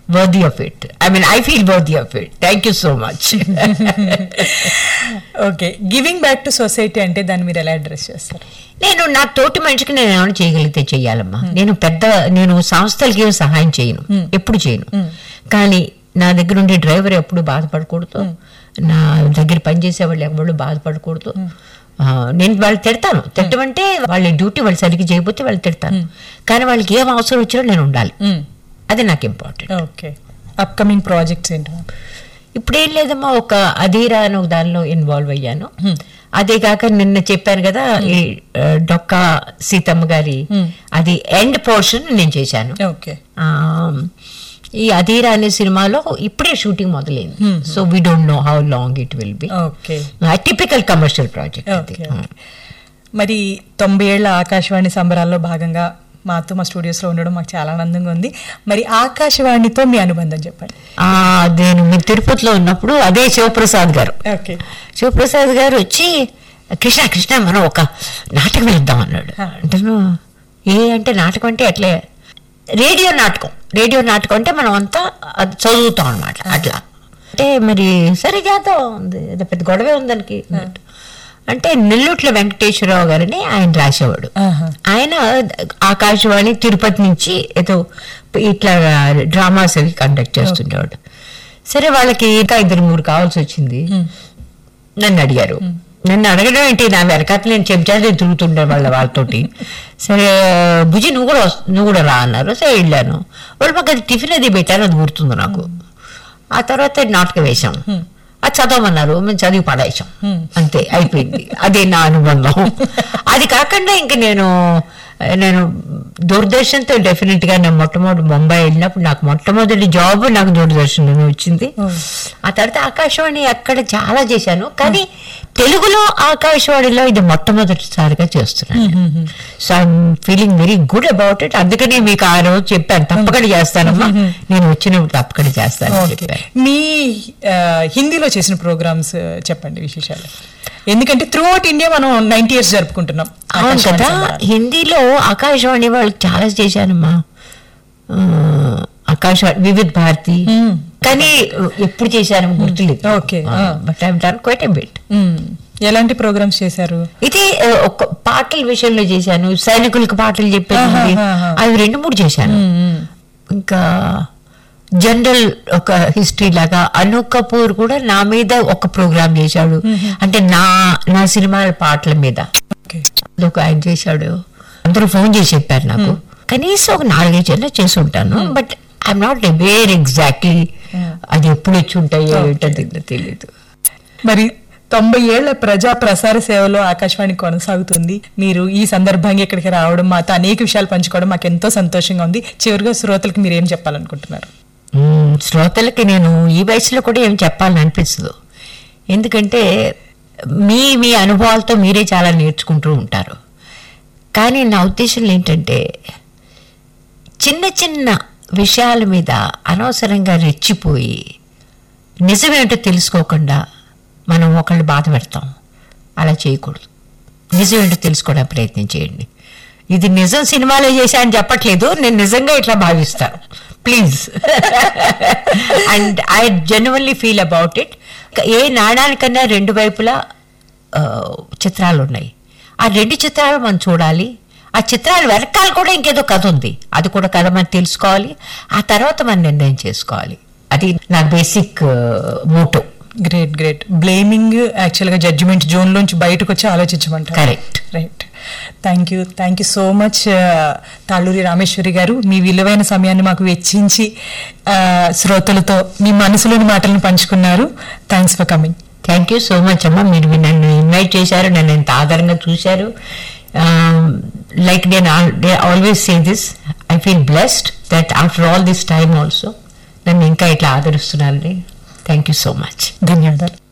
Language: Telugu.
Worthy of it I mean I feel worthy of it thank you so much okay giving back to society అంటే దాన్ని మీరు ఎలా అడ్రస్ చేస్తారు నేను నా తోటి మనిషికి నేను ఏమైనా చేయగలిగితే చెయ్యాలమ్మా నేను పెద్ద నేను సంస్థలకి ఏం సహాయం చేయను ఎప్పుడు చేయను కానీ నా దగ్గర ఉండే డ్రైవర్ ఎప్పుడు బాధపడకూడదు నా దగ్గర పనిచేసే వాళ్ళు ఎవరు బాధపడకూడదు ఆ, నేను వాళ్ళు తిడతాను తిట్టమంటే వాళ్ళ డ్యూటీ వాళ్ళు సరిగ్గా చేయకపోతే వాళ్ళు తిడతాను కానీ వాళ్ళకి ఏం అవసరం వచ్చినా నేను ఉండాలి అది నాకు ఇంపార్టెంట్ ఓకే అప్కమింగ్ ప్రాజెక్ట్స్ ఏంటి ఇప్పుడేం లేదమ్మా ఒక అధీరా అని ఒక దానిలో ఇన్వాల్వ్ అయ్యాను అదే కాక నిన్న చెప్పాను కదా ఈ ఆ, డొక్కా సీతమ్మ గారి అది ఎండ్ పోర్షన్ నేను చేశాను ఓకే ఆ, ఈ అధీరా అనే సినిమాలో ఇప్పుడే షూటింగ్ మొదలైంది so we don't know how long it will be okay typical commercial project అది Okay. మరి తొంభై ఏళ్ల ఆకాశవాణి సంబరాల్లో భాగంగా మాతో మా స్టూడియోస్లో ఉండడం మాకు చాలా ఆనందంగా ఉంది మరి ఆకాశవాణితో మీ అనుబంధం చెప్పండి ఆ, నేను మీరు తిరుపతిలో ఉన్నప్పుడు అదే శివప్రసాద్ గారు ఓకే శివప్రసాద్ గారు వచ్చి కృష్ణ కృష్ణ మనం ఒక నాటకం వేద్దాం అన్నాడు అంటాను ఏ అంటే నాటకం అంటే అట్లే రేడియో నాటకం రేడియో నాటకం అంటే మనం అంతా అది చదువుతాం అనమాట అట్లా అంటే మరి సరే చేద్దాం ఉంది. ఏదో పెద్ద గొడవే ఉంది దానికి అన్నట్టు. అంటే నెల్లూట్ల వెంకటేశ్వరరావు గారిని ఆయన రాసేవాడు ఆహా. ఆయన ఆకాశవాణి తిరుపతి నుంచి ఏదో ఇట్లా డ్రామాస్ అవి కండక్ట్ చేస్తుండేవాడు సరే వాళ్ళకి ఇంకా ఇద్దరు మూడు కావాల్సి వచ్చింది నన్ను అడిగారు నన్ను అడగడం ఏంటి నా వెనకాల నేను చెంచాలు తిరుగుతుండే వాళ్ళ వాళ్ళతోటి సరే బుజి నువ్వు కూడా వస్- నువ్వు కూడా రా అన్నారు సరే వెళ్ళాను వాళ్ళు మాకు అది టిఫిన్ అది పెట్టారు అది గుర్తుంది నాకు ఆ తర్వాత నాటకం వేశాం అది చదవమన్నారు మేము చదివి పడేసాం అంతే అయిపోయింది అదే నా అనుబంధం అది కాకుండా ఇంక నేను నేను దూరదర్శన్తో డెఫినెట్ గా నేను మొట్టమొదటి ముంబై వెళ్ళినప్పుడు నాకు మొట్టమొదటి జాబ్ నాకు దూరదర్శన్ వచ్చింది ఆ తర్వాత ఆకాశవాణి అక్కడ చాలా చేశాను కానీ తెలుగులో ఆకాశవాణిలో ఇది మొట్టమొదటిసారిగా చేస్తున్నాను so I'm feeling very good about it అందుకనే మీకు ఆ రోజు చెప్పాను తప్పకుండా చేస్తానమ్మా నేను వచ్చినప్పుడు తప్పకుండా చేస్తాను అని ఓకే చెప్పాను మీ ఆ, హిందీలో చేసిన ప్రోగ్రామ్స్ చెప్పండి విశేషాలు ఎందుకంటే త్రూ అవుట్ ఇండియా మనం నైన్టీ ఇయర్స్ జరుపుకుంటున్నాం అవును ఆకాశవాణి కదా సంబరాలు. హిందీలో ఆకాశవాణి వాళ్ళు చాలా చేశానమ్మా ఆ, ఆకాశవాణి వివిధ్ భారతి కానీ ఎప్పుడు చేశాను గుర్తులేదు Okay, ఆ. But I done quite a bit hmm. ఎలాంటి ప్రోగ్రామ్స్ చేశారు ఇది ఆ, ఒక పాటల విషయంలో చేశాను సైనికులకు పాటలు చెప్పేది ఆహాహాహా. అవి రెండు మూడు చేశాను ఇంకా జనరల్ ఒక హిస్టరీ లాగా అను కపూర్ కూడా నా మీద ఒక ప్రోగ్రామ్ చేశాడు అంటే నా నా సినిమాల పాటల మీద ఓకే ఒక ఆయన చేశాడు అందరూ ఫోన్ చేసి చెప్పారు నాకు కనీసం ఒక నాలుగైదు చేసి ఉంటాను but I'm not aware exactly అది ఎప్పుడు వచ్చి ఉంటాయో ఏంటో తెలియదు మరి తొంభై ఏళ్ల ప్రజా ప్రసార సేవలో ఆకాశవాణి కొనసాగుతుంది మీరు ఈ సందర్భంగా ఇక్కడికి రావడం మాతో అనేక విషయాలు పంచుకోవడం మాకు ఎంతో సంతోషంగా ఉంది చివరిగా శ్రోతలకు మీరు ఏం చెప్పాలనుకుంటున్నారు మ్మ్, శ్రోతలకి నేను ఈ వయసులో కూడా ఏం చెప్పాలని అనిపించదు ఎందుకంటే మీ మీ అనుభవాలతో మీరే చాలా నేర్చుకుంటూ ఉంటారు కానీ నా ఉద్దేశం ఏంటంటే చిన్న చిన్న విషయాల మీద అనవసరంగా రెచ్చిపోయి నిజమేంటో తెలుసుకోకుండా మనం ఒకళ్ళు బాధ పెడతాం అలా చేయకూడదు నిజమేంటో తెలుసుకోవడానికి ప్రయత్నం చేయండి ఇది నిజం సినిమాలో చేశా అని చెప్పట్లేదు నేను నిజంగా ఇట్లా భావిస్తాను please and I genuinely feel about it ఏ నాణానికన్నా రెండు వైపులా ఆ, చిత్రాలు ఉన్నాయి ఆ రెండు చిత్రాలు మనం చూడాలి ఆ చిత్రాలు వెనకాల కూడా ఇంకేదో కథ ఉంది అది కూడా కథ మనం తెలుసుకోవాలి ఆ తర్వాత మనం నిర్ణయం చేసుకోవాలి అది నా basic motto great great blaming actually judgement zone లోంచి బయటకు వచ్చి ఆలోచించమంటారు Correct. Right thank you thank you so much Talluri Rameswari garu మీ విలువైన సమయాన్ని మాకు వెచ్చించి ఆ, శ్రోతలతో మీ మనసులోని మాటలను పంచుకున్నారు thanks for coming thank you so much అమ్మా మీరు నన్ను ఇన్వైట్ చేశారు నన్ను ఎంత ఆదరంగా చూశారు లైక్ నేను always say this I feel blessed that after all this time also నన్ను ఇంకా ఇట్లా ఆదరిస్తున్నారని థ్యాంక్ యూ సో మచ్ ధన్యవాదాలు